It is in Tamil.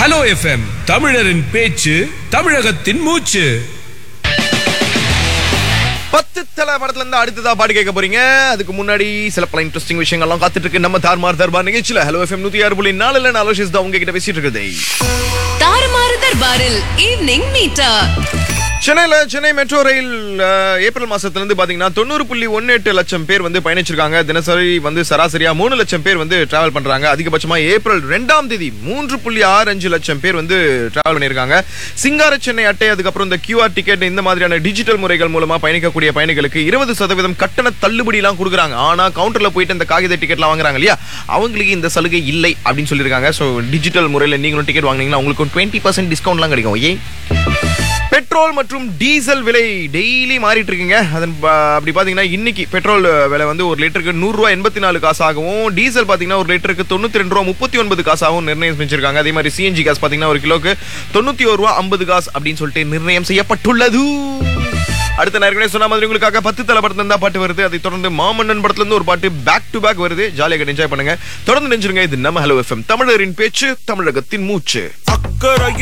ஹலோ எஃப்எம் தமிழரின் பேச்சு தமிழகத்தின் மூச்சு பத்து தலை படத்துல இருந்து அடுத்ததா பாட்டு கேட்க போறீங்க அதுக்கு முன்னாடி சில பல இன்ட்ரெஸ்டிங் விஷயங்கள்லாம் காத்துட்டு இருக்கு நம்ம தார்மார் தர்பார் நிகழ்ச்சியில ஹலோ எஃப்எம் நூத்தி ஆறு புள்ளி நாலுல நான் அலோஷிஸ் தான் உங்ககிட்ட பேசிட்டு இருக்குது தாறுமாறு தர்பாரில் ஈவினிங் மீட்டா சென்னையில சென்னை மெட்ரோ ரயில் அஹ், ஏப்ரல் மாசத்துல இருந்து பாத்தீங்கன்னா தொண்ணூறு புள்ளி ஒன்னு எட்டு லட்சம் பேர் வந்து பயணிச்சிருக்காங்க தினசரி வந்து சராசரியா மூணு லட்சம் பேர் வந்து டிராவல் பண்றாங்க அதிகபட்சமா ஏப்ரல் ரெண்டாம் தேதி மூன்று புள்ளி ஆறு அஞ்சு லட்சம் பேர் வந்து டிராவல் பண்ணியிருக்காங்க சிங்கார சென்னை அட்டை அதுக்கப்புறம் இந்த கியூஆர் டிக்கெட் இந்த மாதிரியான டிஜிட்டல் முறைகள் மூலமா பயணிக்கக்கூடிய பயணிகளுக்கு இருபது சதவீதம் கட்டண தள்ளுபடி எல்லாம் கொடுக்குறாங்க ஆனா கவுண்டர்ல போயிட்டு இந்த காகித டிக்கெட்லாம் வாங்குறாங்க இல்லையா அவங்களுக்கு இந்த சலுகை இல்லை அப்படின்னு சொல்லியிருக்காங்க ஸோ டிஜிட்டல் முறையில் நீங்களும் டிக்கெட் வாங்குனீங்கன்னா உங்களுக்கு டுவெண்ட்டி பர்சன்ட் டிஸ்கவுண்ட்லாம் கிடைக்கும் ஏன் பெட்ரோல் மற்றும் டீசல் விலை டெய்லி மாறிட்டு இருக்குங்க அதன் ப- அப்படி பாத்தீங்கன்னா இன்னைக்கு பெட்ரோல் விலை வந்து ஒரு லிட்டருக்கு நூறு ரூபாய் எண்பத்தி நாலு காசாகவும் டீசல் பாத்தீங்கன்னா ஒரு லிட்டருக்கு தொண்ணூத்தி ரெண்டு ரூபா முப்பத்தி ஒன்பது காசாகவும் நிர்ணயம் செஞ்சிருக்காங்க அதே மாதிரி சிஎன்ஜி காசு பாத்தீங்கன்னா ஒரு கிலோக்கு தொண்ணூத்தி ஒரு ரூபா ஐம்பது காசு அப்படின்னு சொல்லிட்டு நிர்ணயம் செய்யப்பட்டுள்ளது அடுத்த நேரங்களே சொன்ன மாதிரி உங்களுக்காக பத்து தலை படத்துல இருந்தா பாட்டு வருது அதை தொடர்ந்து மாமன்னன் படத்துல இருந்து ஒரு பாட்டு பேக் டு பேக் வருது ஜாலியாக என்ஜாய் பண்ணுங்க தொடர்ந்து நினைச்சிருங்க இது நம்ம ஹலோ எஃப்எம் தமிழரின் பேச்சு தமிழகத்தின் மூச்சு அக்கறை